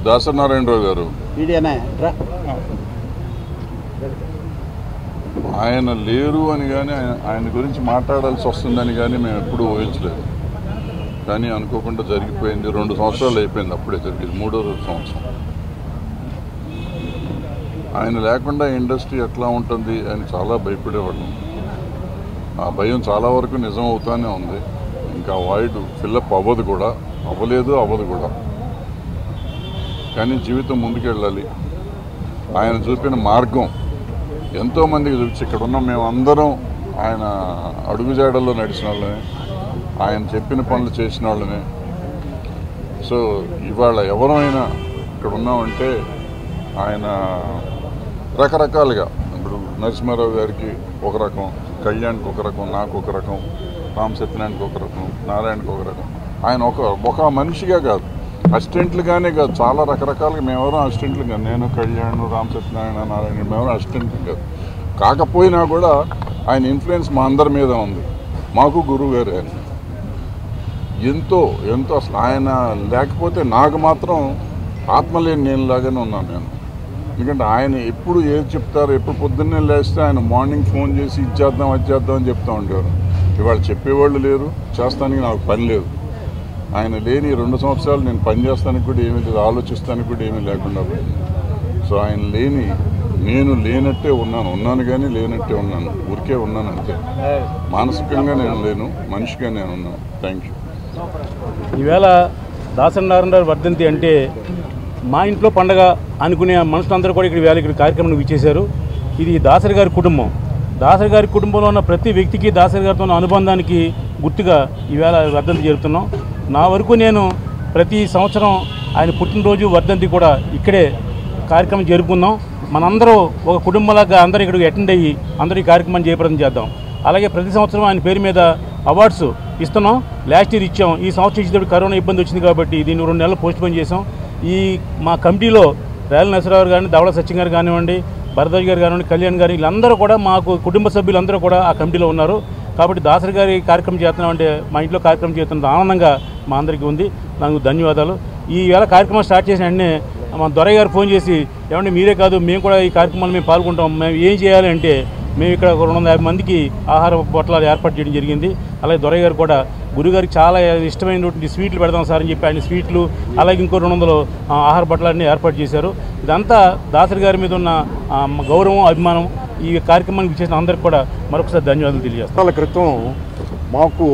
దాసనారాయణరావు గారు మీడియానే రా ఆయన లేరు అని కానీ ఆయన ఆయన గురించి మాట్లాడాల్సి వస్తుందని కానీ మేము ఎప్పుడూ ఊహించలేదు కానీ అనుకోకుండా జరిగిపోయింది రెండు సంవత్సరాలు అయిపోయింది అప్పుడే జరిగింది మూడో సంవత్సరం ఆయన లేకుండా ఇండస్ట్రీ ఎట్లా ఉంటుంది అని చాలా భయపడేవాళ్ళం ఆ భయం చాలా వరకు నిజం అవుతానే ఉంది ఇంకా వాయిడ్ ఫిల్లప్ అవ్వదు కూడా అవ్వలేదు అవ్వదు కూడా కానీ జీవితం ముందుకెళ్ళాలి ఆయన చూపిన మార్గం ఎంతో మందికి చూపించి ఇక్కడ ఉన్న మేమందరం ఆయన అడుగుజాడల్లో నడిచిన వాళ్ళమే ఆయన చెప్పిన పనులు చేసిన వాళ్ళమే సో ఇవాళ ఎవరైనా ఇక్కడ ఉన్నామంటే ఆయన రకరకాలుగా ఇప్పుడు నరసింహారావు గారికి ఒక రకం కళ్యాణ్కి ఒక రకం నాకు ఒక రకం రామ్ సత్యనారాయణకి ఒక రకం నారాయణకి ఒక రకం ఆయన ఒక ఒక మనిషిగా కాదు అసిస్టెంట్లుగానే కాదు చాలా రకరకాలుగా మేమెవరం అసిస్టెంట్లు కాదు నేను కళ్యాణ్ రామ్ సత్యనారాయణ నారాయణ మేమెవరం అసిస్టెంట్లు కాదు కాకపోయినా కూడా ఆయన ఇన్ఫ్లుయెన్స్ మా అందరి మీద ఉంది మాకు గురువు గారు ఆయన ఎంతో ఎంతో అసలు ఆయన లేకపోతే నాకు మాత్రం ఆత్మలేని నేను లాగానే ఉన్నాను నేను ఎందుకంటే ఆయన ఎప్పుడు ఏది చెప్తారో ఎప్పుడు పొద్దున్నే లేస్తే ఆయన మార్నింగ్ ఫోన్ చేసి ఇది చేద్దాం అది చేద్దాం అని చెప్తా ఉండేవారు ఇవాళ చెప్పేవాళ్ళు లేరు చేస్తానికి నాకు పని లేదు ఆయన లేని ఈ రెండు సంవత్సరాలు నేను పని చేస్తానికి కూడా ఏమీ లేదు ఆలోచిస్తానికి కూడా ఏమీ లేకుండా పోయింది సో ఆయన లేని నేను లేనట్టే ఉన్నాను ఉన్నాను కానీ లేనట్టే ఉన్నాను ఊరికే ఉన్నాను అంతే మానసికంగా నేను లేను మనిషిగా నేను ఉన్నాను థ్యాంక్ యూ ఈవేళ దాసరి నారాయణరావు వర్ధంతి అంటే మా ఇంట్లో పండగ అనుకునే మనుషులందరూ కూడా ఇక్కడ వేళ ఇక్కడ కార్యక్రమం ఇచ్చేశారు ఇది దాసరి గారి కుటుంబం దాసరి గారి కుటుంబంలో ఉన్న ప్రతి వ్యక్తికి దాసరి గారితో ఉన్న అనుబంధానికి గుర్తుగా ఈవేళ వర్ధంతి జరుపుతున్నాం నా వరకు నేను ప్రతి సంవత్సరం ఆయన పుట్టినరోజు వర్ధంతి కూడా ఇక్కడే కార్యక్రమం జరుపుకుందాం మనందరూ ఒక కుటుంబంలాగా అందరూ ఇక్కడికి అటెండ్ అయ్యి అందరూ ఈ కార్యక్రమాన్ని జయప్రదం చేద్దాం అలాగే ప్రతి సంవత్సరం ఆయన పేరు మీద అవార్డ్స్ ఇస్తున్నాం లాస్ట్ ఇయర్ ఇచ్చాం ఈ సంవత్సరం ఇచ్చేటప్పుడు కరోనా ఇబ్బంది వచ్చింది కాబట్టి దీన్ని రెండు నెలలు పోస్ట్ పోన్ చేసాం ఈ మా కమిటీలో రేల నరసరావు గారిని దవడ సత్యం గారు కానివ్వండి భరద్వాజ్ గారు కానివ్వండి కళ్యాణ్ గారు వీళ్ళందరూ కూడా మాకు కుటుంబ సభ్యులందరూ కూడా ఆ కమిటీలో ఉన్నారు కాబట్టి దాసరి గారి కార్యక్రమం చేస్తున్నామంటే మా ఇంట్లో కార్యక్రమం చేస్తున్నంత ఆనందంగా మా అందరికీ ఉంది నాకు ధన్యవాదాలు ఈ వేళ కార్యక్రమం స్టార్ట్ చేసిన వెంటనే మా దొరయ్య గారు ఫోన్ చేసి ఏమంటే మీరే కాదు మేము కూడా ఈ కార్యక్రమాలు మేము పాల్గొంటాం మేము ఏం చేయాలి అంటే మేము ఇక్కడ ఒక రెండు వందల యాభై మందికి ఆహార పొట్లాలు ఏర్పాటు చేయడం జరిగింది అలాగే దొరయ్య గారు కూడా గురుగారికి చాలా ఇష్టమైనటువంటి స్వీట్లు పెడదాం సార్ అని చెప్పి ఆయన స్వీట్లు అలాగే ఇంకో రెండు వందలు ఆ, ఆహార పొట్లాలన్నీ ఏర్పాటు చేశారు ఇదంతా దాసరి గారి మీద ఉన్న ఆ, గౌరవం అభిమానం ఈ కార్యక్రమానికి చేసిన అందరికి కూడా మరొకసారి ధన్యవాదాలు తెలియజేస్తాను సంవత్సరాల క్రితం మాకు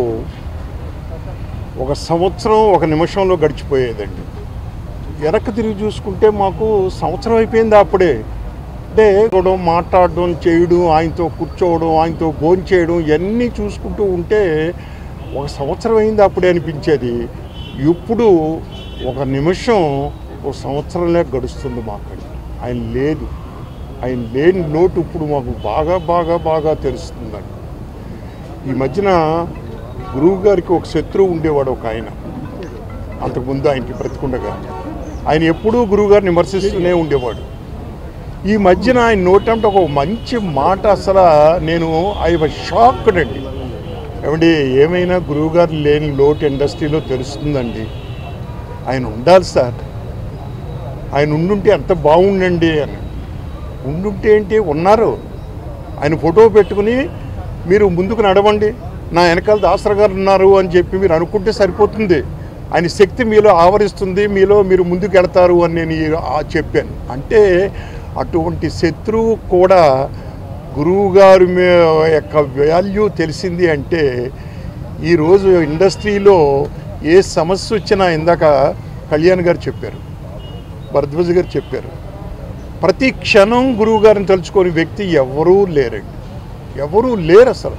ఒక సంవత్సరం ఒక నిమిషంలో గడిచిపోయేదండి వెనక్కి తిరిగి చూసుకుంటే మాకు సంవత్సరం అయిపోయింది అప్పుడే అంటే చూడడం మాట్లాడడం చేయడం ఆయనతో కూర్చోవడం ఆయనతో భోజనం చేయడం ఇవన్నీ చూసుకుంటూ ఉంటే ఒక సంవత్సరం అయింది అప్పుడే అనిపించేది ఇప్పుడు ఒక నిమిషం ఒక సంవత్సరంలో గడుస్తుంది మాకండి ఆయన లేదు ఆయన లేని లోటు ఇప్పుడు మాకు బాగా బాగా బాగా తెలుస్తుందండి ఈ మధ్యన గురువు గారికి ఒక శత్రువు ఉండేవాడు ఒక ఆయన అంతకుముందు ఆయనకి బ్రతికుండగా ఆయన ఎప్పుడూ గురువుగారిని విమర్శిస్తూనే ఉండేవాడు ఈ మధ్యన ఆయన నోటంటే ఒక మంచి మాట అసలు నేను ఐ వాజ్ షాక్డ్ అండి ఏమండి ఏమైనా గురువుగారు లేని లోటు ఇండస్ట్రీలో తెలుస్తుందండి ఆయన ఉండాలి సార్ ఆయన ఉండుంటే ఎంత బాగుండండి అని ఉండుంటే ఏంటి ఉన్నారు ఆయన ఫోటో పెట్టుకుని మీరు ముందుకు నడవండి నా వెనకాల దాసరా గారు ఉన్నారు అని చెప్పి మీరు అనుకుంటే సరిపోతుంది ఆయన శక్తి మీలో ఆవరిస్తుంది మీలో మీరు ముందుకు వెళ్తారు అని నేను ఈ- ఆ చెప్పాను అంటే అటువంటి శత్రువు కూడా గురువు గారి మీ- యొక్క వాల్యూ తెలిసింది అంటే ఈరోజు ఇండస్ట్రీలో ఏ సమస్య వచ్చినా ఇందాక కళ్యాణ్ గారు చెప్పారు భరద్వాజ్ గారు చెప్పారు ప్రతి క్షణం గురువు గారిని తలుచుకొని వ్యక్తి ఎవరూ లేరండి ఎవరూ లేరు అసలు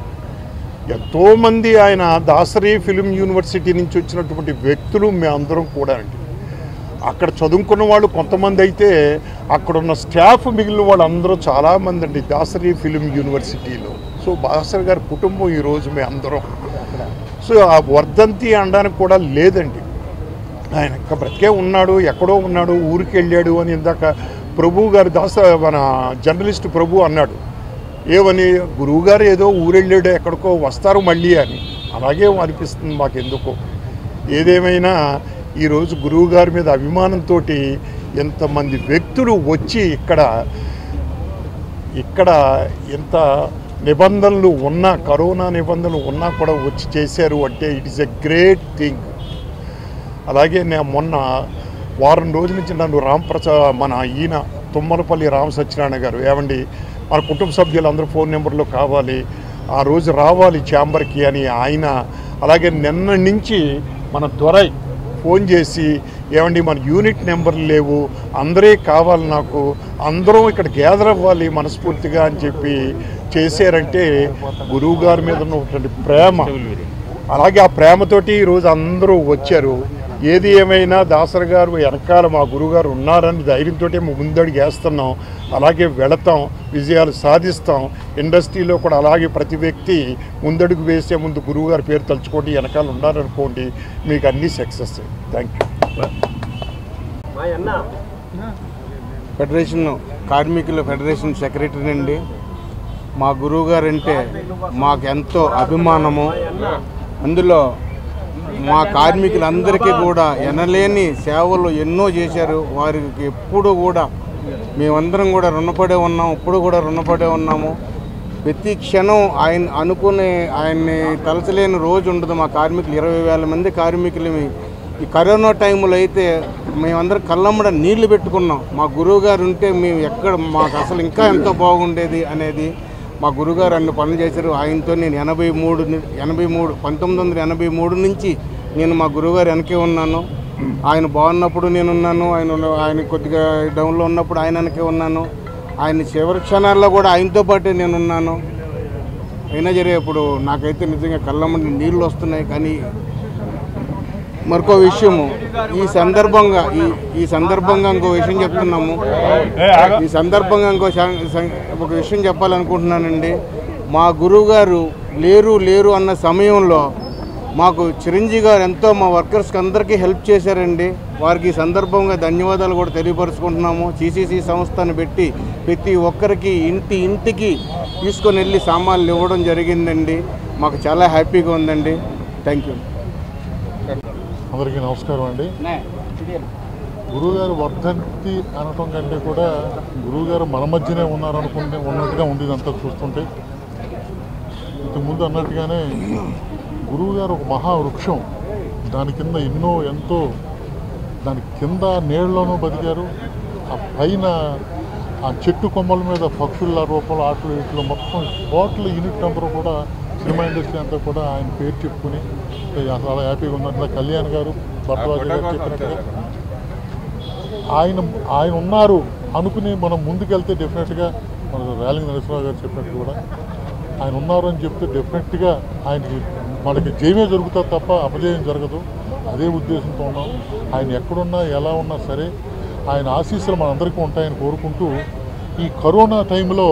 ఎంతోమంది ఆయన దాసరి ఫిలిం యూనివర్సిటీ నుంచి వచ్చినటువంటి వ్యక్తులు మేమందరం కూడా అండి అక్కడ చదువుకున్న వాళ్ళు కొంతమంది అయితే అక్కడ ఉన్న స్టాఫ్ మిగిలిన వాళ్ళందరూ చాలామంది అండి దాసరి ఫిలిం యూనివర్సిటీలో సో దాసరి గారి కుటుంబం ఈరోజు మేము అందరం సో ఆ వర్ధంతి అనడానికి కూడా లేదండి ఆయన ఇంకా బ్రతికే ఉన్నాడు ఎక్కడో ఉన్నాడు ఊరికి వెళ్ళాడు అని ఇందాక ప్రభు గారు దాస మన జర్నలిస్ట్ ప్రభు అన్నాడు ఏమని గురువుగారు ఏదో ఊరెళ్ళాడు ఎక్కడికో వస్తారు మళ్ళీ అని అలాగే అనిపిస్తుంది మాకు ఎందుకో ఏదేమైనా ఈరోజు గురువు గారి మీద అభిమానంతో ఎంతమంది వ్యక్తులు వచ్చి ఇక్కడ ఇక్కడ ఎంత నిబంధనలు ఉన్నా కరోనా నిబంధనలు ఉన్నా కూడా వచ్చి చేశారు అంటే it is a great thing అలాగే నేను మొన్న వారం రోజుల నుంచి నన్ను రాంప్రసాద్ మన ఈయన తుమ్మలపల్లి రామ సత్యనారాయణ గారు ఏమండి మన కుటుంబ సభ్యులందరూ ఫోన్ నెంబర్లో కావాలి ఆ రోజు రావాలి ఛాంబర్కి అని ఆయన అలాగే నిన్న నుంచి మన దొరై ఫోన్ చేసి ఏమండి మన యూనిట్ నెంబర్లు లేవు అందరే కావాలి నాకు అందరం ఇక్కడ గ్యాదర్ అవ్వాలి మనస్ఫూర్తిగా అని చెప్పి చేశారంటే గురువు గారి మీద ఉన్నటువంటి ప్రేమ అలాగే ఆ ప్రేమతోటి ఈరోజు అందరూ వచ్చారు ఏది ఏమైనా దాసరి గారు వెనకాల మా గురువుగారు ఉన్నారని ధైర్యంతో ముందడుగు వేస్తున్నాం అలాగే వెళతాం విజయాలు సాధిస్తాం ఇండస్ట్రీలో కూడా అలాగే ప్రతి వ్యక్తి ముందడుగు వేసే ముందు గురువుగారి పేరు తలుచుకోండి వెనకాల ఉన్నారనుకోండి మీకు అన్నీ సక్సెస్ థ్యాంక్ యూ ఫెడరేషన్ కార్మికుల ఫెడరేషన్ సెక్రటరీ అండి మా గురువు గారు అంటే మాకు ఎంతో అభిమానము అందులో మా కార్మికులందరికీ కూడా ఎనలేని సేవలు ఎన్నో చేశారు వారికి ఎప్పుడు కూడా మేమందరం కూడా రుణపడే ఉన్నాం ఇప్పుడు కూడా రుణపడే ఉన్నాము ప్రతి క్షణం ఆయన అనుకునే ఆయన్ని తలచలేని రోజు ఉండదు మా కార్మికులు ఇరవై వేల మంది కార్మికులమి ఈ కరోనా టైంలో అయితే మేమందరం కళ్ళమ్మడ నీళ్లు పెట్టుకున్నాం మా గురువు గారు ఉంటే మేము ఎక్కడ మాకు అసలు ఇంకా ఎంతో బాగుండేది అనేది మా గురుగారు అన్ని పనులు చేశారు ఆయనతో నేను ఎనభై మూడు ని- ఎనభై మూడు పంతొమ్మిది వందల ఎనభై మూడు నుంచి నేను మా గురువుగారు వెనకే ఉన్నాను ఆయన బాగున్నప్పుడు నేను ఉన్నాను ఆయన ఆయన కొద్దిగా డౌన్లో ఉన్నప్పుడు ఆయన వెనకే ఉన్నాను ఆయన చివరి క్షణాల్లో కూడా ఆయనతో పాటే నేను ఉన్నాను అయినా సరే ఇప్పుడు నాకైతే నిజంగా కళ్ళమ్మడి నీళ్ళు వస్తున్నాయి కానీ మరొక విషయము ఈ సందర్భంగా ఈ ఈ సందర్భంగా ఇంకో విషయం చెప్తున్నాము ఈ సందర్భంగా ఇంకో సం- సం- ఒక విషయం చెప్పాలనుకుంటున్నానండి మా గురువు గారు లేరు లేరు అన్న సమయంలో మాకు చిరంజీవి గారు ఎంతో మా వర్కర్స్కి అందరికీ హెల్ప్ చేశారండి వారికి ఈ సందర్భంగా ధన్యవాదాలు కూడా తెలియపరుచుకుంటున్నాము సిసిసి సంస్థను పెట్టి ప్రతి ఒక్కరికి ఇంటి ఇంటికి తీసుకొని వెళ్ళి సామాన్లు ఇవ్వడం జరిగిందండి మాకు చాలా హ్యాపీగా ఉందండి థ్యాంక్ యూ అందరికీ నమస్కారం అండి గురువుగారు వర్ధంతి అనటం కంటే కూడా గురువుగారు మన మధ్యనే ఉన్నారనుకుంటే ఉన్నట్టుగా ఉంది ఇదంతా చూస్తుంటే ఇంతకుముందు అన్నట్టుగానే గురువుగారు ఒక మహావృక్షం దాని కింద ఎన్నో ఎంతో దాని కింద నీళ్ళలోనూ బతికారు ఆ పైన ఆ చెట్టు కొమ్మల మీద పక్షుల రూపంలో ఆటలు ఇట్లు మొత్తం టోటల్ యూనిట్ అందరూ కూడా సినిమా ఇండస్ట్రీ అంతా కూడా ఆయన పేరు చెప్పుకుని చాలా హ్యాపీగా ఉన్నట్లు కళ్యాణ్ గారు భరద్వాజ గారు చెప్పినట్టుగా ఆయన ఆయన ఉన్నారు అనుకుని మనం ముందుకెళ్తే డెఫినెట్గా మన ర్యాలింగ్ నరసింహరావు గారు చెప్పినట్టు కూడా ఆయన ఉన్నారు అని చెప్తే డెఫినెట్గా ఆయనకి మనకి జయమే జరుగుతుంది తప్ప అపజయం జరగదు అదే ఉద్దేశంతో ఉన్నాం ఆయన ఎక్కడున్నా ఎలా ఉన్నా సరే ఆయన ఆశీస్సులు మనందరికీ ఉంటాయని కోరుకుంటూ ఈ కరోనా టైంలో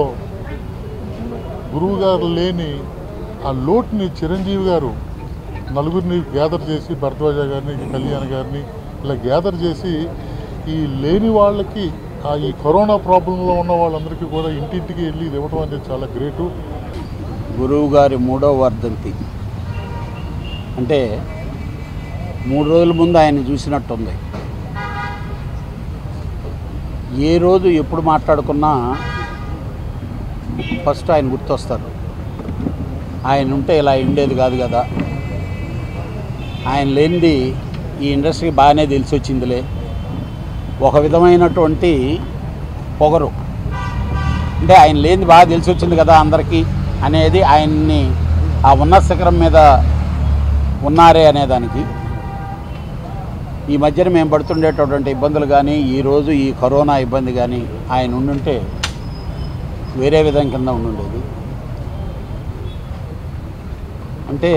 గురువు గారు లేని ఆ లోటుని చిరంజీవి గారు నలుగురిని గ్యాదర్ చేసి భరద్వాజ గారిని కళ్యాణ్ గారిని ఇలా గ్యాదర్ చేసి ఈ లేని వాళ్ళకి ఆ ఈ కరోనా ప్రాబ్లంలో ఉన్న వాళ్ళందరికీ కూడా ఇంటింటికి వెళ్ళి ఇది ఇవ్వడం అనేది చాలా గ్రేటు గురువు గారి మూడవ వర్ధంతి అంటే మూడు రోజుల ముందు ఆయన చూసినట్టుంది ఏ రోజు ఎప్పుడు మాట్లాడుకున్నా ఫస్ట్ ఆయన గుర్తొస్తారు ఆయన ఉంటే ఇలా ఉండేది కాదు కదా ఆయన లేనిది ఈ ఇండస్ట్రీ బాగానే తెలిసి వచ్చిందిలే ఒక విధమైనటువంటి పొగరు అంటే ఆయన లేనిది బాగా తెలిసి వచ్చింది కదా అందరికీ అనేది ఆయన్ని ఆ ఉన్నత శిఖరం మీద ఉన్నారే అనేదానికి ఈ మధ్యన మేము పడుతుండేటటువంటి ఇబ్బందులు కానీ ఈరోజు ఈ కరోనా ఇబ్బంది కానీ ఆయన ఉండుంటే వేరే విధం కింద ఉండుండేది అంటే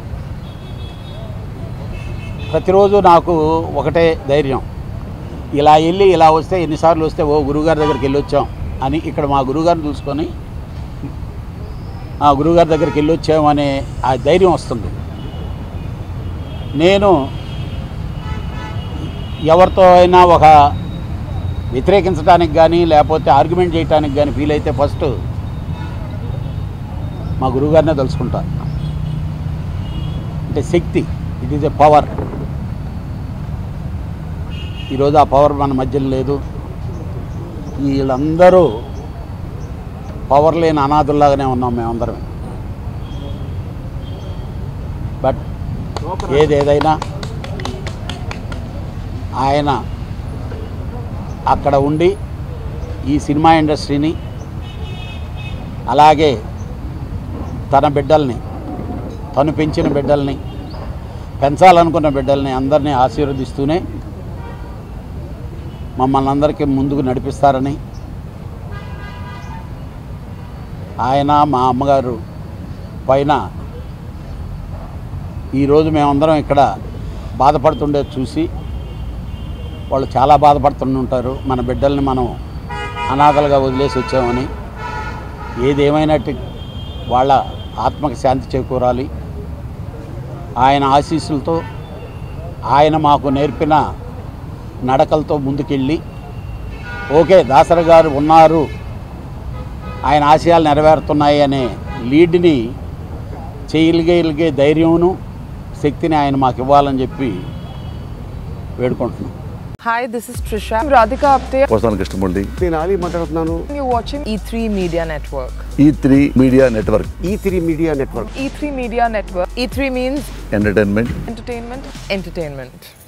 ప్రతిరోజు నాకు ఒకటే ధైర్యం ఇలా వెళ్ళి ఇలా వస్తే ఎన్నిసార్లు వస్తే ఓ గురువుగారి దగ్గరికి వెళ్ళి వచ్చాం అని ఇక్కడ మా గురువుగారిని చూసుకొని ఆ గురువుగారి దగ్గరికి వెళ్ళి వచ్చామనే ఆ ధైర్యం వస్తుంది నేను ఎవరితో అయినా ఒక వ్యతిరేకించడానికి కానీ లేకపోతే ఆర్గ్యుమెంట్ చేయడానికి కానీ ఫీల్ అయితే ఫస్ట్ మా గురువుగారినే తలుచుకుంటా అంటే శక్తి ఇట్ ఈజ్ ఎ పవర్ ఈరోజు ఆ పవర్ మన మధ్యలో లేదు వీళ్ళందరూ పవర్ లేని అనాథుల్లాగానే ఉన్నాం మేమందరం బట్ ఏదేదైనా ఆయన అక్కడ ఉండి ఈ సినిమా ఇండస్ట్రీని అలాగే తన బిడ్డల్ని తను పెంచిన బిడ్డల్ని పెంచాలనుకున్న బిడ్డల్ని అందరినీ ఆశీర్వదిస్తూనే మమ్మల్ని అందరికీ ముందుకు నడిపిస్తారని ఆయన మా అమ్మగారు పైన ఈరోజు మేమందరం ఇక్కడ బాధపడుతుండే చూసి వాళ్ళు చాలా బాధపడుతుంటారు మన బిడ్డల్ని మనం అనాథలుగా వదిలేసి వచ్చామని ఏదేమైనట్టు వాళ్ళ ఆత్మకి శాంతి చేకూరాలి ఆయన ఆశీస్సులతో ఆయన మాకు నేర్పిన నడకలతో ముందుకెళ్ళి ఓకే దాసరి గారు ఉన్నారు ఆయన ఆశయాలు నెరవేరుతున్నాయి అనే లీడ్ని చేయగలిగే ధైర్యమును శక్తిని ఆయన మాకు ఇవ్వాలని చెప్పి వేడుకుంటున్నాం Hi, this is Trisha. I'm Radhika Apte. వస్తాను కృష్ణమూర్తి నేను ఆలీ మాట్లాడుతున్నాను You're watching E3 Media Network. E three media network E three media network E3 Media Network. E3 means entertainment entertainment, entertainment.